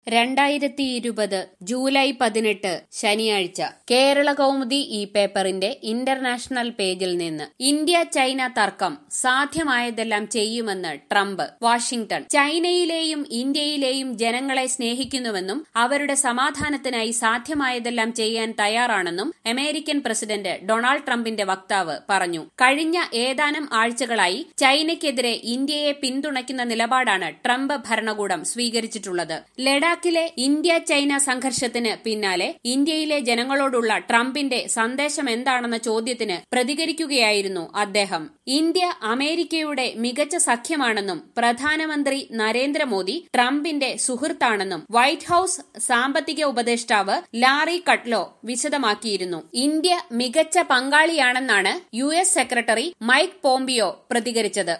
രണ്ടായിരത്തി ഇരുപത് ജൂലൈ പതിനെട്ട് ശനിയാഴ്ച കേരള കൗമുദി ഈ പേപ്പറിന്റെ ഇന്റർനാഷണൽ പേജിൽ നിന്ന് ഇന്ത്യ ചൈന തർക്കം സാധ്യമായതെല്ലാം ചെയ്യുമെന്ന് ട്രംപ് വാഷിംഗ്ടൺ ചൈനയിലെയും ഇന്ത്യയിലെയും ജനങ്ങളെ സ്നേഹിക്കുന്നുവെന്നും അവരുടെ സമാധാനത്തിനായി സാധ്യമായതെല്ലാം ചെയ്യാൻ തയ്യാറാണെന്നും അമേരിക്കൻ പ്രസിഡന്റ് ഡൊണാൾഡ് ട്രംപിന്റെ വക്താവ് പറഞ്ഞു കഴിഞ്ഞ ഏതാനും ആഴ്ചകളായി ചൈനയ്ക്കെതിരെ ഇന്ത്യയെ പിന്തുണയ്ക്കുന്ന നിലപാടാണ് ട്രംപ് ഭരണകൂടം സ്വീകരിച്ചിട്ടുള്ളത് ലഡാക്കിലെ ഇന്ത്യ ചൈന സംഘർഷത്തിന് പിന്നാലെ ഇന്ത്യയിലെ ജനങ്ങളോടുള്ള ട്രംപിന്റെ സന്ദേശം എന്താണെന്ന ചോദ്യത്തിന് പ്രതികരിക്കുകയായിരുന്നു അദ്ദേഹം ഇന്ത്യ അമേരിക്കയുടെ മികച്ച സഖ്യമാണെന്നും പ്രധാനമന്ത്രി നരേന്ദ്രമോദി ട്രംപിന്റെ സുഹൃത്താണെന്നും വൈറ്റ് ഹൌസ് സാമ്പത്തിക ഉപദേഷ്ടാവ് ലാറി കട്ലോ വിശദമാക്കിയിരുന്നു ഇന്ത്യ മികച്ച പങ്കാളിയാണെന്നാണ് U S secretary Mike Pompeo പ്രതികരിച്ചത്